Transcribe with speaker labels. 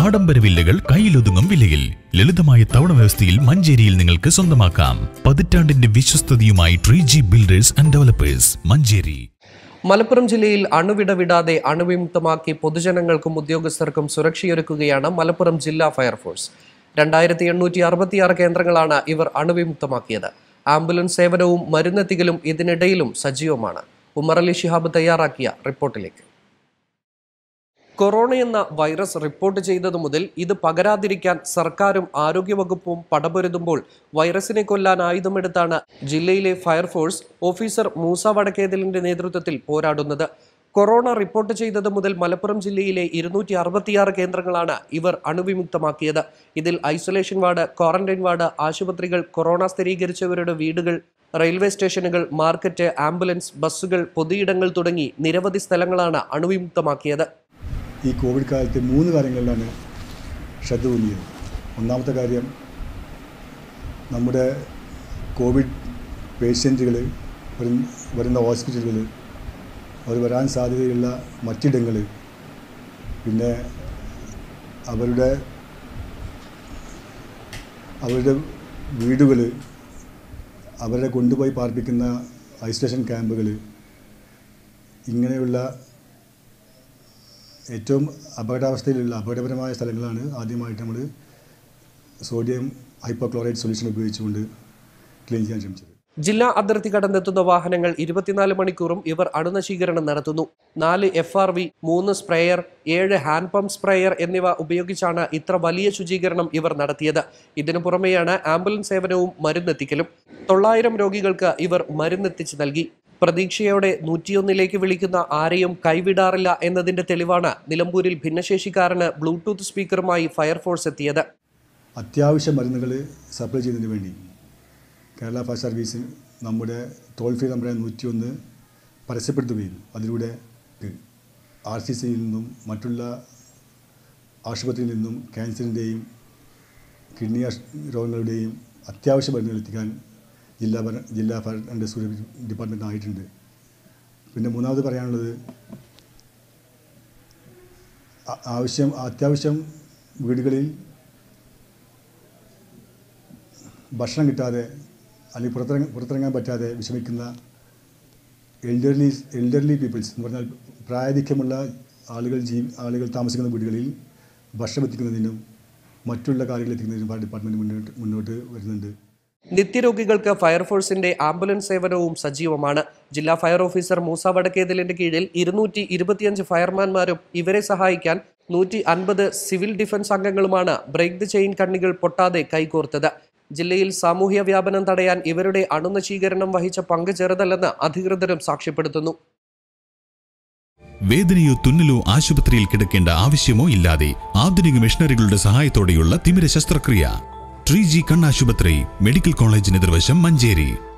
Speaker 1: ആഡംബര വില്ലകൾ കയ്യിലൊതുങ്ങും വിലയിൽ ലളിതമായ തവണ വ്യവസ്ഥയിൽ മഞ്ചേരിയിൽ നിങ്ങൾക്ക് സ്വന്തമാക്കാം പതിറ്റാണ്ടിന്റെ വിശ്വസ്തതയുമായി tree G builders and developers Manjeri
Speaker 2: Malappuram ജില്ലയിൽ അണുവിട വിടാതെ അണുവിമുക്തമാക്കി പൊതുജനങ്ങൾക്കും ഉദ്യോഗസ്ഥർക്കും സുരക്ഷയൊരുക്കുകയാണ് മലപ്പുറം ജില്ലാ ഫയർഫോഴ്സ് രണ്ടായിരത്തി എണ്ണൂറ്റി അറുപത്തിയാറ് കേന്ദ്രങ്ങളാണ് ഇവർ അണുവിമുക്തമാക്കിയത് ആംബുലൻസ് സേവനവും മരുന്നെത്തിക്കലും ഇതിനിടയിലും സജീവമാണ് ഉമർ അലി ശിഹാബ് തയ്യാറാക്കിയ റിപ്പോർട്ടിലേക്ക് കൊറോണ എന്ന വൈറസ് റിപ്പോർട്ട് ചെയ്തതു മുതൽ ഇത് പകരാതിരിക്കാൻ സർക്കാരും ആരോഗ്യവകുപ്പും പടപൊരുതുമ്പോൾ വൈറസിനെ കൊല്ലാൻ ആയുധമെടുത്താണ് ജില്ലയിലെ ഫയർഫോഴ്സ് ഓഫീസർ മൂസ വടക്കേതലിന്റെ നേതൃത്വത്തിൽ പോരാടുന്നത് കൊറോണ റിപ്പോർട്ട് ചെയ്തത് മുതൽ മലപ്പുറം ജില്ലയിലെ ഇരുന്നൂറ്റി അറുപത്തിയാറ് കേന്ദ്രങ്ങളാണ് ഇവർ അണുവിമുക്തമാക്കിയത് ഇതിൽ ഐസൊലേഷൻ വാർഡ് ക്വാറന്റൈൻ വാർഡ് ആശുപത്രികൾ കൊറോണ സ്ഥിരീകരിച്ചവരുടെ വീടുകൾ റെയിൽവേ സ്റ്റേഷനുകൾ മാർക്കറ്റ് ആംബുലൻസ് ബസ്സുകൾ പൊതുയിടങ്ങൾ തുടങ്ങി നിരവധി സ്ഥലങ്ങളാണ് അണുവിമുക്തമാക്കിയത്
Speaker 3: ഈ കോവിഡ് കാലത്ത് മൂന്ന് കാര്യങ്ങളിലാണ് ശ്രദ്ധ ഊന്നിയത് ഒന്നാമത്തെ കാര്യം നമ്മുടെ കോവിഡ് പേഷ്യൻറ്റുകൾ വരുന്ന ഹോസ്പിറ്റലുകൾ അവർ വരാൻ സാധ്യതയുള്ള മറ്റിടങ്ങൾ പിന്നെ അവരുടെ അവരുടെ വീടുകൾ അവരെ കൊണ്ടുപോയി പാർപ്പിക്കുന്ന ഐസൊലേഷൻ ക്യാമ്പുകൾ ഇങ്ങനെയുള്ള ഏറ്റവും അപകടാവസ്ഥയിലുള്ള അപകടപരമായ സ്ഥലങ്ങളാണ് ആദ്യമായിട്ട് നമ്മൾ സോഡിയം ഹൈപ്പോക്ലോറൈഡ് സൊല്യൂഷൻ ഉപയോഗിച്ചുകൊണ്ട് ക്ലീൻ ചെയ്യാൻ ശ്രമിച്ചത്
Speaker 2: ജില്ലാ അതിർത്തി കടന്നെത്തുന്ന വാഹനങ്ങൾ ഇരുപത്തിനാല് മണിക്കൂറും ഇവർ അണുനശീകരണം നടത്തുന്നു നാല് എഫ് ആർ വി മൂന്ന് സ്പ്രേയർ ഏഴ് ഹാൻഡ് പമ്പ് സ്പ്രേയർ എന്നിവ ഉപയോഗിച്ചാണ് ഇത്ര വലിയ ശുചീകരണം ഇവർ നടത്തിയത് ഇതിനു പുറമെയാണ് ആംബുലൻസ് സേവനവും മരുന്നെത്തിക്കലും തൊള്ളായിരം രോഗികൾക്ക് ഇവർ മരുന്നെത്തിച്ച് നൽകി പ്രതീക്ഷയോടെ നൂറ്റിയൊന്നിലേക്ക് വിളിക്കുന്ന ആരെയും കൈവിടാറില്ല എന്നതിന്റെ തെളിവാണ് നിലമ്പൂരിൽ ഭിന്നശേഷിക്കാരന് ബ്ലൂടൂത്ത് സ്പീക്കറുമായി ഫയർഫോഴ്സ് എത്തിയത്
Speaker 3: അത്യാവശ്യ മരുന്നുകൾ സപ്ലൈ ചെയ്യുന്നതിന് വേണ്ടി കേരള ഫയർ സർവീസ് നമ്മുടെ ടോൾ ഫ്രീ നമ്പറായ നൂറ്റിയൊന്ന് പരസ്യപ്പെടുത്തുകയും അതിലൂടെ ആർ സി സിയിൽ നിന്നും മറ്റുള്ള ആശുപത്രിയിൽ നിന്നും ക്യാൻസറിൻ്റെയും കിഡ്നി ആശ് രോഗങ്ങളുടെയും അത്യാവശ്യ മരുന്നുകൾ എത്തിക്കാൻ ജില്ലാ ഭര ജില്ലാ ഫയർ ആൻഡ് റെസ്ക്യൂ ഡിപ്പാർട്ട്മെൻറ്റ് ആയിട്ടുണ്ട് പിന്നെ മൂന്നാമത് പറയാനുള്ളത് ആ- ആവശ്യം അത്യാവശ്യം വീടുകളിൽ ഭക്ഷണം കിട്ടാതെ അല്ലെങ്കിൽ പുറത്തിറങ്ങാൻ പുറത്തിറങ്ങാൻ പറ്റാതെ വിഷമിക്കുന്ന എൽഡർലി എൽഡർലി പീപ്പിൾസ് എന്ന് പറഞ്ഞാൽ പ്രായാധിക്യമുള്ള ആളുകൾ ജീ ആളുകൾ താമസിക്കുന്ന വീടുകളിൽ ഭക്ഷണം എത്തിക്കുന്നതിനും മറ്റുള്ള കാര്യങ്ങൾ എത്തിക്കുന്നതിനും ഫയർ ഡിപ്പാർട്ട്മെൻറ്റ് മുന്നോട്ട് മുന്നോട്ട് വരുന്നുണ്ട്
Speaker 2: നിത്യരോഗികൾക്ക് ഫയർഫോഴ്സിന്റെ ആംബുലൻസ് സേവനവും സജീവമാണ് ജില്ലാ ഫയർ ഓഫീസർ മൂസ വടക്കേതലിന്റെ കീഴിൽ ഇരുന്നൂറ്റി ഇരുപത്തിയഞ്ച് ഫയർമാൻമാരും ഇവരെ സഹായിക്കാൻ നൂറ്റി അൻപത് സിവിൽ ഡിഫൻസ് അംഗങ്ങളുമാണ് ബ്രേക്ക് ദി ചെയിൻ കണ്ണികൾ പൊട്ടാതെ കൈകോർത്തത് ജില്ലയിൽ സാമൂഹ്യ വ്യാപനം തടയാൻ ഇവരുടെ അണുനശീകരണം വഹിച്ച പങ്ക് ചെറുതല്ലെന്ന് അധികൃതരും സാക്ഷ്യപ്പെടുത്തുന്നു
Speaker 1: വേദനയോ തുന്നലോ ആശുപത്രിയിൽ കിടക്കേണ്ട ആവശ്യമോ ഇല്ലാതെ ആധുനിക മെഷീനറികളുടെ സഹായത്തോടെയുള്ള തിമിര ശസ്ത്രക്രിയ ട്രീ ജി കണ്ണാശുപത്രി മെഡിക്കൽ കോളേജിന് എതിർവശം മഞ്ചേരി